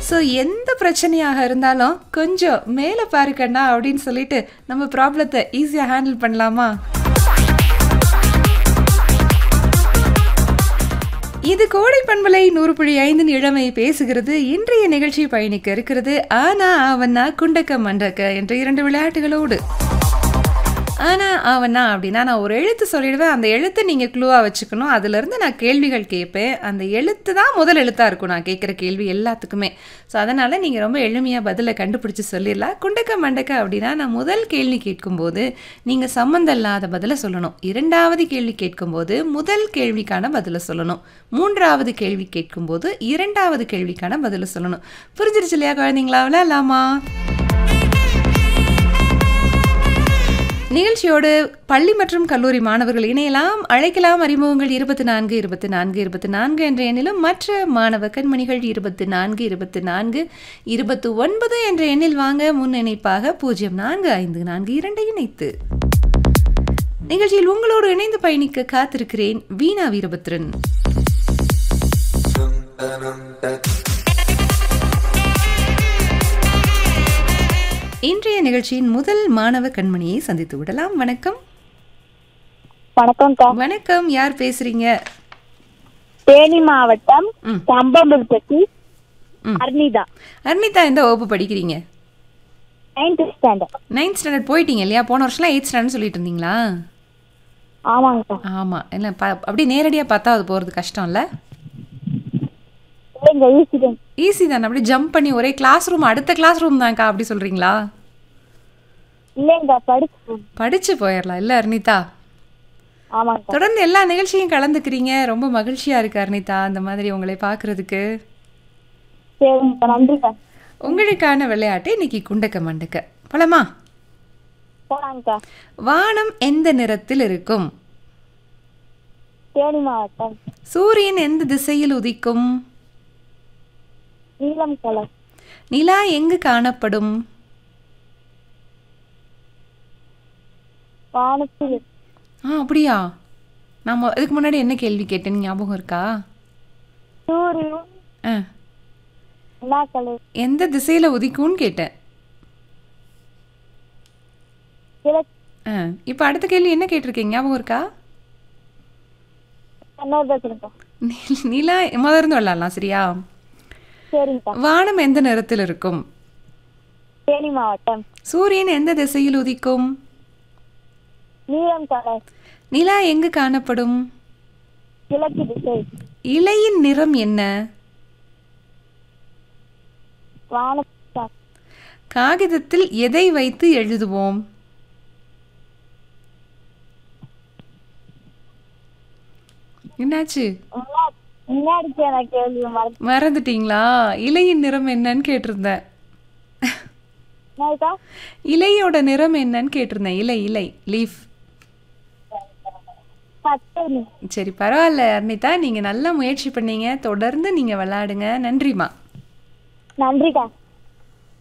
So எந்த பிரச்சனையாக இருந்தாலும் கொஞ்சம் மேலே பாரு கண்ணா அப்படின்னு சொல்லிட்டு நம்ம ப்ராப்ளத்தை ஈஸியாக ஹேண்டில் பண்ணலாமா இது கோடை பண்பலை நூறு புள்ளி ஐந்தின் இளமை பேசுகிறது இன்றைய நிகழ்ச்சி பயணிக்க இருக்கிறது ஆனா அவனா குண்டக்க மண்டக்க என்ற இரண்டு விளையாட்டுகளோடு ஆனா அவனா அப்படின்னா நான் ஒரு எழுத்து சொல்லிடுவேன் அந்த எழுத்தை நீங்கள் க்ளூவாக வச்சுக்கணும் அதுலேருந்து நான் கேள்விகள் கேட்பேன் அந்த எழுத்து தான் முதல் எழுத்தாக இருக்கும் நான் கேட்குற கேள்வி எல்லாத்துக்குமே ஸோ அதனால் நீங்கள் ரொம்ப எளிமையாக பதிலை கண்டுபிடிச்சி சொல்லிடலாம் குண்டக்க மண்டக்க அப்படின்னா நான் முதல் கேள்வி கேட்கும்போது நீங்கள் சம்மந்தம் இல்லாத பதிலை சொல்லணும் இரண்டாவது கேள்வி கேட்கும்போது முதல் கேள்விக்கான பதிலை சொல்லணும் மூன்றாவது கேள்வி கேட்கும்போது இரண்டாவது கேள்விக்கான பதிலை சொல்லணும் புரிஞ்சிருச்சு இல்லையா குழந்தைங்களா விளையாடலாமா நிகழ்ச்சியோடு பள்ளி மற்றும் கல்லூரி மாணவர்கள் இணையலாம் அழைக்கலாம் அறிமுகங்கள் இருபத்தி நான்கு இருபத்தி நான்கு இருபத்தி நான்கு என்ற எண்ணிலும் மற்ற மாணவ கண்மணிகள் இருபத்தி நான்கு இருபத்தி நான்கு இருபத்தி ஒன்பது என்ற எண்ணில் வாங்க முன் இணைப்பாக பூஜ்ஜியம் நான்கு ஐந்து நான்கு இரண்டை இணைத்து நிகழ்ச்சியில் உங்களோடு இணைந்து பயணிக்க காத்திருக்கிறேன் வீணா வீரபத்ரன் இன்றைய நிகழ்ச்சியின் முதல் மாணவ கண்மணியை சந்தித்து விடலாம் வணக்கம் வணக்கம்க்கா வணக்கம் யார் பேசுறீங்க தேனி மாவட்டம் ம். கம்பம்புல்பட்டி ம். அர்னிதா அர்னிதா எந்த வகுப்பு படிக்கிறீங்க நைன்த் ஸ்டாண்டர்ட் நைன்த் ஸ்டாண்டர்ட் போயிட்டீங்க இல்லையா போன வருஷம்லாம் எயித் ஸ்டாண்டர்ட் சொல்லிட்டு இருந்தீங்களா ஆமாங்கக்கா ஆமாம் இல்லை ப அப்படியே நேரடியாக பத்தாவது போகிறது கஷ்டம் இல்லை இல்லைங்க ஈஸி தான் ஈஸி தானே அப்படியே ஜம்ப் பண்ணி ஒரே கிளாஸ் ரூம் அடுத்த கிளாஸ் ரூம் தான்க்கா அப்படி சொல்கிறீங்களா இல்லைங்க படிச்சு படித்து போயிடலாம் இல்லை அர்னிதா ஆமாங்கக்கா தொடர்ந்து எல்லா நிகழ்ச்சியும் கலந்துக்கிறீங்க ரொம்ப மகிழ்ச்சியாக இருக்கு அர்னிதா அந்த மாதிரி உங்களை பார்க்குறதுக்கு சரிங்கக்கா நன்றிக்கா உங்களுக்கான விளையாட்டு இன்னைக்கு குண்டக்க மண்டக்க பழமா போனாங்கக்கா வானம் எந்த நிறத்தில் இருக்கும் தேனி மாவட்டம் சூரியன் எந்த திசையில் உதிக்கும் நீலம் கலர் நிலா எங்கு காணப்படும் வானத்தில் ஆ அப்படியா நம்ம இதுக்கு முன்னாடி என்ன கேள்வி கேட்டேன் ஞாபகம் இருக்கா சூரியன் ஆ என்ன கலர் எந்த திசையில் உதிக்கும்னு கேட்டேன் கிழக்கு ஆ இப்போ அடுத்த கேள்வி என்ன கேட்டிருக்கீங்க ஞாபகம் இருக்கா இன்னொரு பேசுறேங்கக்கா நி- நிலா முதல்ல இருந்து விளாட்லாம் சரியா சரிங்கக்கா வானம் எந்த நிறத்தில் இருக்கும் தேனி மாவட்டம் சூரியன் எந்த திசையில் உதிக்கும் நீலம் கலர் நிலா எங்கு காணப்படும் கிழக்கு திசை இலையின் நிறம் என்ன வானத்தில் காகிதத்தில் எதை வைத்து எழுதுவோம் என்னாச்சு முன்னாடி முன்னாடி கேட்ட கேள்வி மறந்து மறந்துட்டீங்களா இலையின் நிறம் என்னன்னு கேட்டிருந்தேன் என்னக்கா இலையோட நிறம் என்னன்னு கேட்டிருந்தேன் இலை இலை லீஃப் பச்சை சரி பரவாயில்ல அர்னிதா நீங்கள் நல்லா முயற்சி பண்ணீங்க தொடர்ந்து நீங்கள் விளையாடுங்க நன்றிம்மா நன்றிக்கா